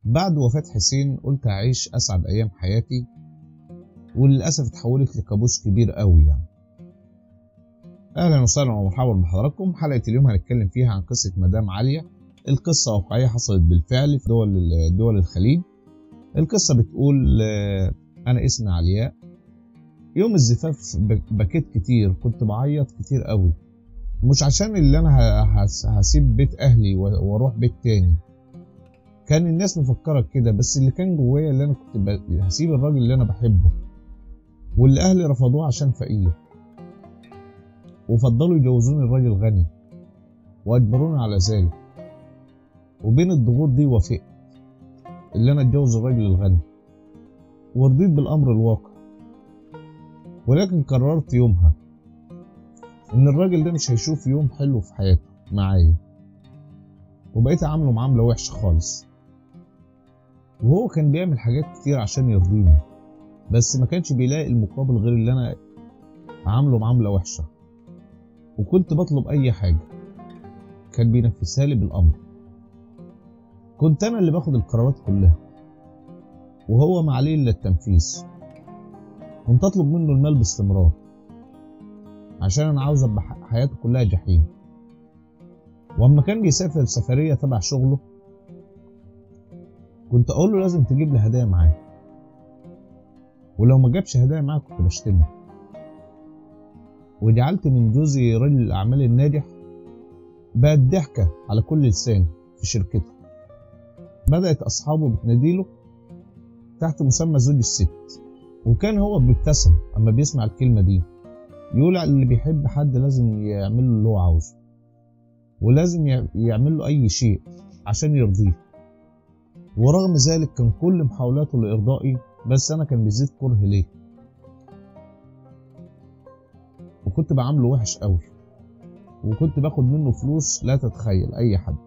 بعد وفاة حسين قلت هعيش أسعد أيام حياتي وللأسف اتحولت لكابوس كبير قوي يعني أهلا وسهلا ومرحبا بحضراتكم حلقة اليوم هنتكلم فيها عن قصة مدام عالية القصة واقعية حصلت بالفعل في دول دول الخليج القصة بتقول آه، أنا اسمي علياء يوم الزفاف بكيت كتير كنت بعيط كتير قوي مش عشان اللي أنا هسيب بيت أهلي وأروح بيت تاني كان الناس مفكرة كده بس اللي كان جوايا اللي أنا كنت هسيب الراجل اللي أنا بحبه واللي أهلي رفضوه عشان فقير وفضلوا يجوزوني الراجل غني وأجبروني على ذلك وبين الضغوط دي وافقت اللي أنا أتجوز الراجل الغني ورضيت بالأمر الواقع ولكن قررت يومها إن الراجل ده مش هيشوف يوم حلو في حياته معايا وبقيت أعامله معاملة وحشة خالص وهو كان بيعمل حاجات كتير عشان يرضيني بس ما كانش بيلاقي المقابل غير اللي أنا عامله معاملة وحشة وكنت بطلب أي حاجة كان بينفذها لي بالأمر كنت أنا اللي باخد القرارات كلها وهو ما عليه إلا التنفيذ كنت أطلب منه المال باستمرار عشان أنا عاوز أبقى حياته كلها جحيم وأما كان بيسافر سفرية تبع شغله كنت أقول له لازم تجيب لي هدايا معاك ولو ما جابش هدايا معاك كنت بشتمه وجعلت من جوزي رجل الأعمال الناجح بقت ضحكة على كل لسان في شركته بدأت أصحابه بتناديله تحت مسمى زوج الست وكان هو بيبتسم أما بيسمع الكلمة دي يقول اللي بيحب حد لازم يعمل له اللي هو عاوزه ولازم يعمل له أي شيء عشان يرضيه ورغم ذلك كان كل محاولاته لإرضائي بس أنا كان بيزيد كره ليه وكنت بعامله وحش قوي وكنت باخد منه فلوس لا تتخيل أي حد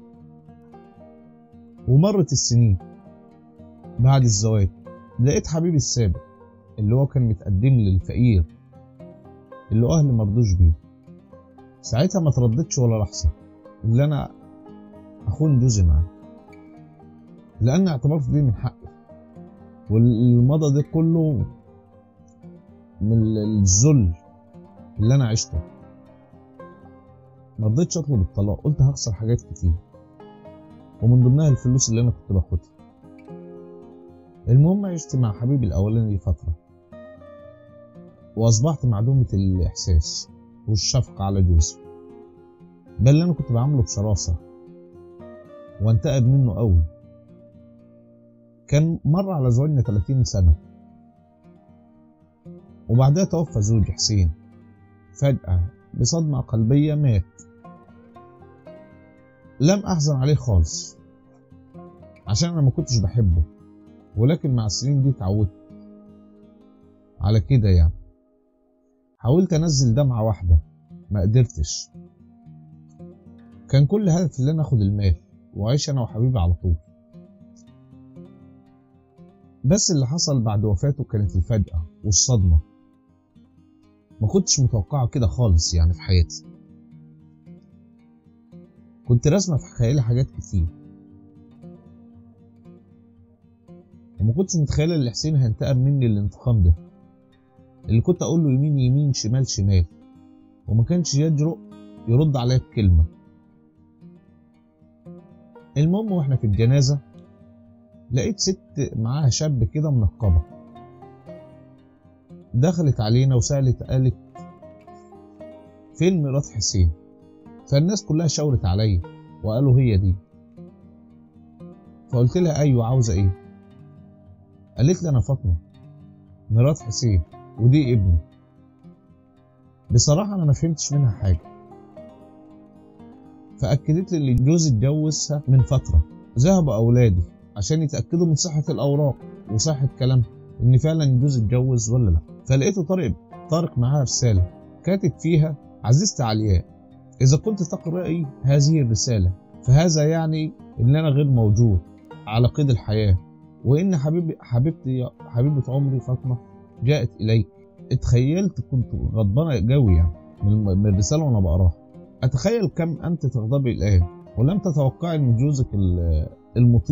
ومرت السنين بعد الزواج لقيت حبيبي السابق اللي هو كان متقدم للفقير اللي أهلي مرضوش بيه ساعتها ما ترددش ولا لحظة اللي أنا أخون جوزي معاه لأن اعتبرت دي من حقي والمضى ده كله من الذل اللي أنا عشته مرضتش أطلب الطلاق قلت هخسر حاجات كتير ومن ضمنها الفلوس اللي أنا كنت باخدها المهم عشت مع حبيبي الأولاني فترة وأصبحت معدومة الإحساس والشفقة على جوزي بل أنا كنت بعامله بشراسة وانتقد منه قوي كان مر على زواجنا 30 سنة وبعدها توفى زوجي حسين فجأة بصدمة قلبية مات لم أحزن عليه خالص عشان أنا ما كنتش بحبه ولكن مع السنين دي اتعودت على كده يعني حاولت أنزل دمعة واحدة ما قدرتش كان كل هدف اللي أنا أخد المال وأعيش أنا وحبيبي على طول بس اللي حصل بعد وفاته كانت الفجأة والصدمة ما كنتش متوقعه كده خالص يعني في حياتي كنت راسمة في خيالي حاجات كتير وما كنتش متخيلة ان حسين هينتقم مني الانتقام ده اللي كنت اقول له يمين يمين شمال شمال وما كانش يجرؤ يرد عليا بكلمة المهم واحنا في الجنازة لقيت ست معاها شاب كده منقبة دخلت علينا وسألت قالت فين مرات حسين فالناس كلها شاورت عليا وقالوا هي دي فقلت لها ايوه عاوزه ايه قالت لي انا فاطمه مرات حسين ودي ابني بصراحه انا ما فهمتش منها حاجه فاكدت لي ان جوزي اتجوزها من فتره ذهب اولادي عشان يتاكدوا من صحه الاوراق وصحه كلامها ان فعلا جوزي اتجوز ولا لا فلقيته طارق طارق معاها رساله كاتب فيها عزيزتي علياء إذا كنت تقرأي هذه الرسالة فهذا يعني إن أنا غير موجود على قيد الحياة وإن حبيبي حبيبتي حبيبة عمري فاطمة جاءت إليك اتخيلت كنت غضبانة قوي يعني من الرسالة وأنا بقراها أتخيل كم أنت تغضبي الآن ولم تتوقعي أن جوزك المطيع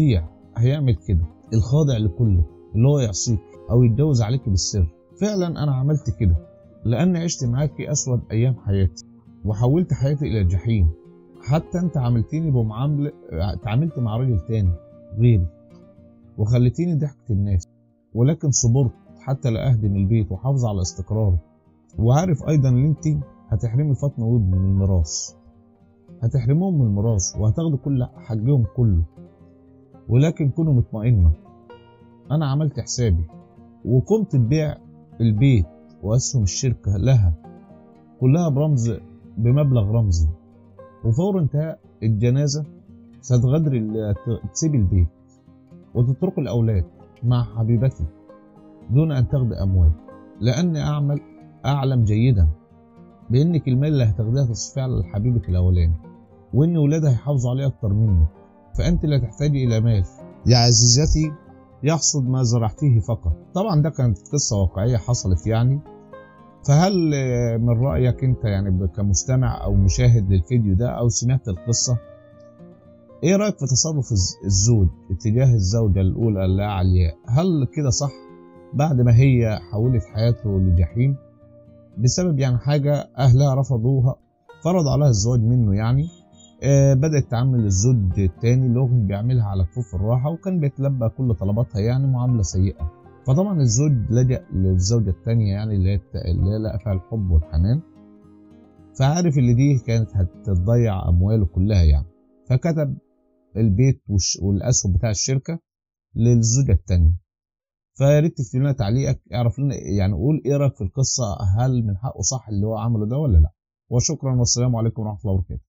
هيعمل كده الخاضع لكله اللي هو يعصيك او يتجوز عليك بالسر فعلا انا عملت كده لان عشت معاكي اسود ايام حياتي وحولت حياتي الى جحيم حتى انت عاملتيني بمعامله اتعاملت مع راجل تاني غيري وخليتيني ضحكة الناس ولكن صبرت حتى لا اهدم البيت وحافظ على استقراره وعارف ايضا ان انت هتحرمي فاطمه وابني من الميراث هتحرموهم من الميراث وهتاخدوا كل حقهم كله ولكن كونوا مطمئنة أنا عملت حسابي وقمت ببيع البيت وأسهم الشركة لها كلها برمز بمبلغ رمزي وفور انتهاء الجنازة ستغادر تسيب البيت وتترك الأولاد مع حبيبتي دون أن تاخد أموال لأني أعمل أعلم جيدا بأنك المال اللي هتاخديها تصفي على حبيبك الأولاني وإن ولادها هيحافظوا عليه أكتر منك فأنت لا تحتاجي إلى مال يا عزيزتي يحصد ما زرعتيه فقط طبعا ده كانت قصة واقعية حصلت يعني فهل من رأيك أنت يعني كمستمع أو مشاهد للفيديو ده أو سمعت القصة إيه رأيك في تصرف الزوج اتجاه الزوجة الأولى اللي علياء هل كده صح بعد ما هي حولت حياته لجحيم بسبب يعني حاجة أهلها رفضوها فرض عليها الزواج منه يعني آه بدأت تعامل الزوج التاني اللي هو كان بيعملها على كفوف الراحة وكان بيتلبى كل طلباتها يعني معاملة سيئة فطبعا الزوج لجأ للزوجة التانية يعني اللي هي اللي هي لقى فيها الحب والحنان فعارف اللي دي كانت هتضيع أمواله كلها يعني فكتب البيت والأسهم بتاع الشركة للزوجة التانية فيا ريت تكتب لنا تعليقك اعرف لنا يعني قول ايه رايك في القصه هل من حقه صح اللي هو عمله ده ولا لا وشكرا والسلام عليكم ورحمه الله وبركاته